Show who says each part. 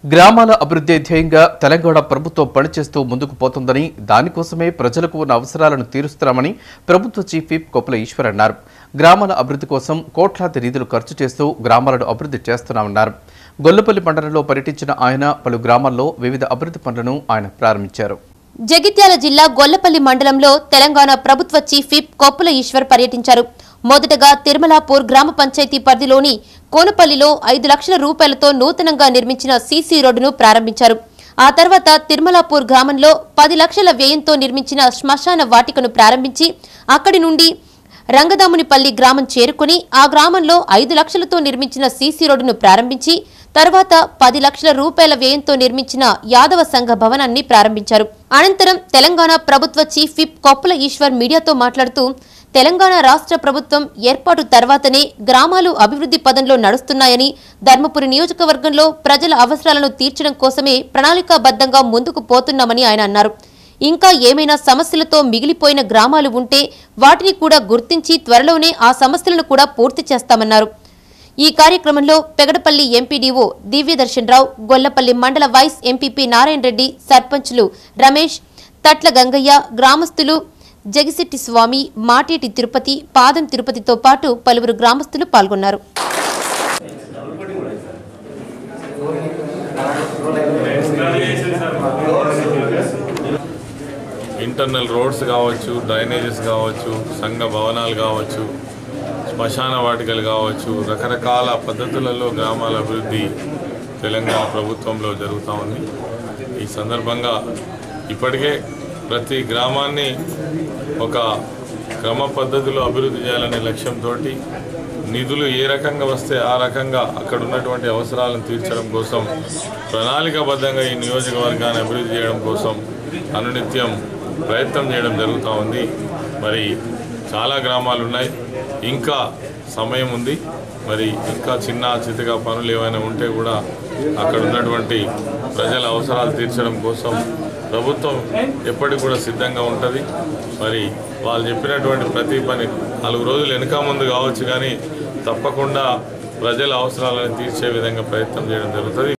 Speaker 1: గ్రామాల అభివృద్ధి ధ్యేయంగా తెలంగాణ ప్రభుత్వం పనిచేస్తూ ముందుకు పోతుందని దానికోసమే ప్రజలకు ఉన్న అవసరాలను తీరుస్తున్నామని ప్రభుత్వ చీఫ్ విప్ కొప్పుల ఈశ్వర్ అన్నారు గ్రామాల అభివృద్ధి కోసం కోట్లాది నిధులు ఖర్చు చేస్తూ గ్రామాలను అభివృద్ధి చేస్తున్నామన్నారు గొల్లపల్లి మండలంలో పర్యటించిన ఆయన పలు గ్రామాల్లో వివిధ అభివృద్ధి పనులను ఆయన ప్రారంభించారు
Speaker 2: జగిత్యాల జిల్లా గొల్లపల్లి మండలంలో తెలంగాణ ప్రభుత్వ చీఫ్ విప్ కొప్పుల ఈశ్వర్ పర్యటించారు మొదటగా తిరుమలాపూర్ గ్రామ పంచాయతీ పరిధిలోని కోనపల్లిలో ఐదు లక్షల రూపాయలతో నూతనంగా నిర్మించిన సీసీ రోడ్డును ప్రారంభించారు ఆ తర్వాత తిరుమలాపూర్ గ్రామంలో పది లక్షల వ్యయంతో నిర్మించిన శ్మశాన వాటికను ప్రారంభించి అక్కడి నుండి రంగదామునిపల్లి గ్రామం చేరుకుని ఆ గ్రామంలో ఐదు లక్షలతో నిర్మించిన సీసీ రోడ్డును ప్రారంభించి తర్వాత పది లక్షల రూపాయల వ్యయంతో నిర్మించిన యాదవ సంఘ భవనాన్ని ప్రారంభించారు అనంతరం తెలంగాణ ప్రభుత్వ చీఫ్ విప్ కొప్పుల ఈశ్వర్ మీడియాతో మాట్లాడుతూ తెలంగాణ రాష్ట్ర ప్రభుత్వం ఏర్పాటు తర్వాతనే గ్రామాలు అభివృద్ధి పదంలో నడుస్తున్నాయని ధర్మపురి నియోజకవర్గంలో ప్రజల అవసరాలను తీర్చడం కోసమే ప్రణాళికాబద్ధంగా ముందుకు పోతున్నామని ఆయన అన్నారు ఇంకా ఏమైనా సమస్యలతో మిగిలిపోయిన గ్రామాలు ఉంటే వాటిని కూడా గుర్తించి త్వరలోనే ఆ సమస్యలను కూడా పూర్తి చేస్తామన్నారు ఈ కార్యక్రమంలో పెగడపల్లి ఎంపీడీఓ దివ్యదర్శన్ రావు గొల్లపల్లి మండల వైస్ ఎంపీపీ నారాయణ రెడ్డి సర్పంచ్లు రమేష్ తట్ల గంగయ్య గ్రామస్తులు జగిశెట్టి స్వామి మాటేటి తిరుపతి పాదం తిరుపతితో పాటు పలువురు గ్రామస్తులు పాల్గొన్నారు
Speaker 3: ఇంటర్నల్ రోడ్స్ కావచ్చు డ్రైనేజెస్ కావచ్చు సంఘ భవనాలు కావచ్చు శ్మశాన వాటికలు కావచ్చు రకరకాల పద్ధతులలో గ్రామాల అభివృద్ధి తెలంగాణ ప్రభుత్వంలో జరుగుతూ ఉంది ఈ సందర్భంగా ఇప్పటికే ప్రతి గ్రామాన్ని ఒక క్రమ పద్ధతిలో అభివృద్ధి చేయాలనే లక్ష్యంతో నిధులు ఏ రకంగా వస్తే ఆ రకంగా అక్కడ ఉన్నటువంటి అవసరాలను తీర్చడం కోసం ప్రణాళికాబద్ధంగా ఈ నియోజకవర్గాన్ని అభివృద్ధి చేయడం కోసం అనునిత్యం ప్రయత్నం చేయడం జరుగుతూ ఉంది మరి చాలా గ్రామాలు ఉన్నాయి ఇంకా సమయం ఉంది మరి ఇంకా చిన్న చితగా పనులు ఏమైనా ఉంటే కూడా అక్కడ ఉన్నటువంటి ప్రజల అవసరాలు తీర్చడం కోసం ప్రభుత్వం ఎప్పటికి కూడా సిద్ధంగా ఉంటుంది మరి వాళ్ళు చెప్పినటువంటి ప్రతి పని నాలుగు రోజులు వెనుక ముందు కావచ్చు కానీ తప్పకుండా ప్రజల అవసరాలను తీర్చే విధంగా ప్రయత్నం చేయడం జరుగుతుంది